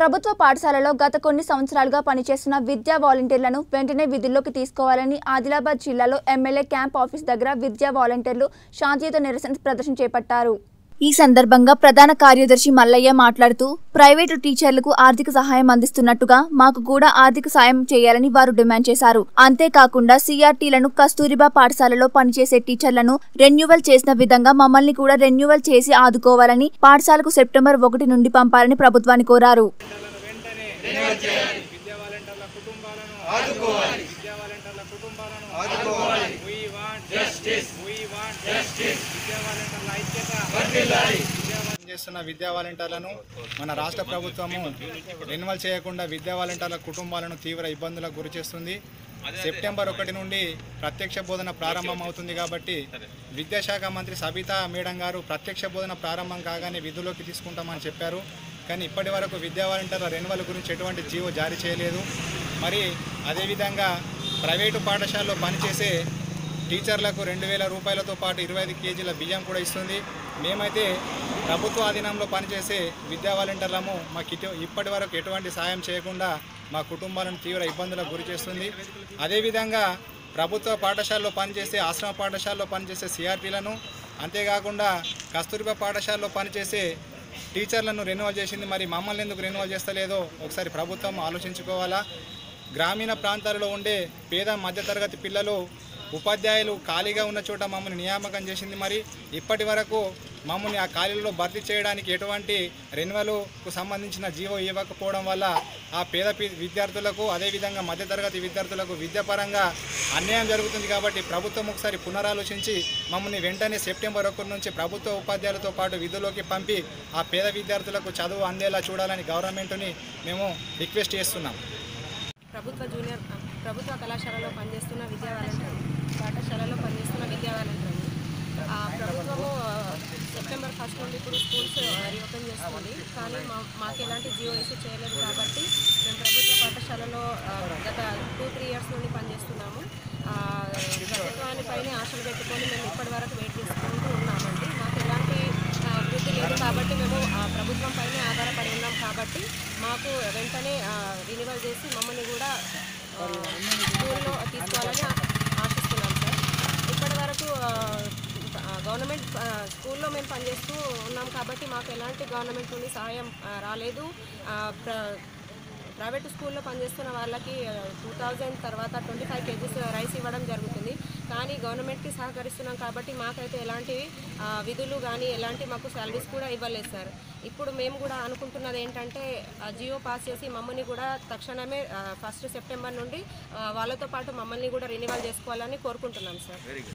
ప్రభుత్వ పాఠశాలలో గత కొన్ని సంవత్సరాలుగా పనిచేస్తున్న విద్యా వాలంటీర్లను వెంటనే విధుల్లోకి తీసుకోవాలని ఆదిలాబాద్ జిల్లాలో ఎమ్మెల్యే క్యాంప్ ఆఫీస్ దగ్గర విద్యా వాలంటీర్లు శాంతియుత నిరసన ప్రదర్శన చేపట్టారు ఈ సందర్భంగా ప్రధాన కార్యదర్శి మల్లయ్య మాట్లాడుతూ ప్రైవేటు టీచర్లకు ఆర్థిక సహాయం అందిస్తున్నట్టుగా మాకు కూడా ఆర్థిక సాయం చేయాలని వారు డిమాండ్ చేశారు అంతేకాకుండా సిఆర్టీలను కస్తూరిబా పాఠశాలలో పనిచేసే టీచర్లను రెన్యువల్ చేసిన విధంగా మమ్మల్ని కూడా రెన్యువల్ చేసి ఆదుకోవాలని పాఠశాలకు సెప్టెంబర్ ఒకటి నుండి పంపాలని ప్రభుత్వాన్ని కోరారు విద్యా వాలంటీర్ల కుటుంబాలను ఆదుకోవాలి విద్యా వాలంటీర్ల కుటుంబాలను ఆదుకోవాలి we want justice we want justice విద్యా వాలంటీర్ల ఐక్యత చేస్తున్న విద్యా వాలంటీర్లను మన రాష్ట్ర ప్రభుత్వము రెన్యువల్ చేయకుండా విద్యా వాలంటీర్ల కుటుంబాలను తీవ్ర ఇబ్బందులకు గురి చేస్తుంది సెప్టెంబర్ ఒకటి నుండి ప్రత్యక్ష బోధన ప్రారంభం అవుతుంది కాబట్టి విద్యాశాఖ మంత్రి సబితా మేడం గారు ప్రత్యక్ష బోధన ప్రారంభం కాగానే విధుల్లోకి తీసుకుంటామని చెప్పారు కానీ ఇప్పటి వరకు విద్యా వాలంటీర్ల రెన్యువల్ గురించి ఎటువంటి జీవో జారీ చేయలేదు మరి అదేవిధంగా ప్రైవేటు పాఠశాలలో పనిచేసే టీచర్లకు రెండు వేల రూపాయలతో పాటు ఇరవై ఐదు కేజీల బియ్యం కూడా ఇస్తుంది మేమైతే ప్రభుత్వ ఆధీనంలో పనిచేసే విద్యా వాలంటీర్లము మాకు ఇటు ఇప్పటి వరకు ఎటువంటి సాయం చేయకుండా మా కుటుంబాలను తీవ్ర ఇబ్బందులకు గురి చేస్తుంది అదేవిధంగా ప్రభుత్వ పాఠశాలలో పనిచేసే ఆశ్రమ పాఠశాలలో పనిచేసే సిఆర్టీలను అంతేకాకుండా కస్తూరిబా పాఠశాలలో పనిచేసే టీచర్లను రెన్యువల్ చేసింది మరి మమ్మల్ని ఎందుకు రెన్యువల్ చేస్తలేదో ఒకసారి ప్రభుత్వం ఆలోచించుకోవాలా గ్రామీణ ప్రాంతాలలో ఉండే పేద మధ్యతరగతి పిల్లలు ఉపాధ్యాయులు ఖాళీగా ఉన్న చోట మమ్మల్ని నియామకం చేసింది మరి ఇప్పటి వరకు మమ్మల్ని ఆ ఖాళీలలో భర్తీ చేయడానికి ఎటువంటి రెన్యువల్కు సంబంధించిన జీవో ఇవ్వకపోవడం వల్ల ఆ పేద పి- విద్యార్థులకు అదేవిధంగా మధ్యతరగతి విద్యార్థులకు విద్యాపరంగా అన్యాయం జరుగుతుంది కాబట్టి ప్రభుత్వం ఒకసారి పునరాలోచించి మమ్మల్ని వెంటనే సెప్టెంబర్ ఒకటి నుంచి ప్రభుత్వ ఉపాధ్యాయులతో పాటు విధుల్లోకి పంపి ఆ పేద విద్యార్థులకు చదువు అందేలా చూడాలని గవర్నమెంట్ని మేము రిక్వెస్ట్ చేస్తున్నాం ప్రభుత్వ జూనియర్ ప్రభుత్వ కళాశాలలో పనిచేస్తున్న విద్యా వాలంటీర్ పాఠశాలలో పనిచేస్తున్న విద్యా వాలంటీర్ ఆ ప్రభుత్వము ఆ, సెప్టెంబర్ ఫస్ట్ నుండి ఇప్పుడు స్కూల్స్ రీఓపెన్ చేస్తుంది కానీ మా మాకు ఎలాంటి జియో ఇష్యూ చేయలేదు కాబట్టి మేము ప్రభుత్వ పాఠశాలలో ఆ, గత టూ త్రీ ఇయర్స్ నుండి పనిచేస్తున్నాము ఆ, ప్రభుత్వాన్ని పైన ఆశలు పెట్టుకొని మేము ఇప్పటి వరకు వెయిట్ చేసుకుంటూ ఉన్నామండి మాకు ఎలాంటి ఆ, అభివృద్ధి లేదు కాబట్టి మేము ఆ, ప్రభుత్వం పైన ఆధారపడి ఉన్నాం కాబట్టి మాకు వెంటనే రినివల్ చేసి మమ్మల్ని కూడా ఆ, స్కూల్లో తీసుకోవాలని ఆ- ఆశిస్తున్నాం సార్ ఇప్పటి వరకు ఆ, ఆ, గవర్నమెంట్ ఆ, స్కూల్లో మేము పనిచేస్తూ ఉన్నాం కాబట్టి మాకు ఎలాంటి గవర్నమెంట్ నుండి సహాయం ఆ, రాలేదు ఆ, ప్ర- ప్రైవేట్ స్కూల్లో పనిచేస్తున్న వాళ్ళకి టూ థౌజండ్ తర్వాత ట్వంటీ ఫైవ్ కేజీస్ రైస్ ఇవ్వడం జరుగుతుంది కానీ గవర్నమెంట్కి సహకరిస్తున్నాం కాబట్టి మాకైతే ఎలాంటి ఆ, విధులు కానీ ఎలాంటి మాకు సాలరీస్ కూడా ఇవ్వలేదు సార్ ఇప్పుడు మేము కూడా అనుకుంటున్నది ఏంటంటే ఆ జియో పాస్ చేసి మమ్మల్ని కూడా తక్షణమే ఫస్ట్ సెప్టెంబర్ నుండి ఆ, వాళ్ళతో పాటు మమ్మల్ని కూడా రెన్యువల్ చేసుకోవాలని కోరుకుంటున్నాం సార్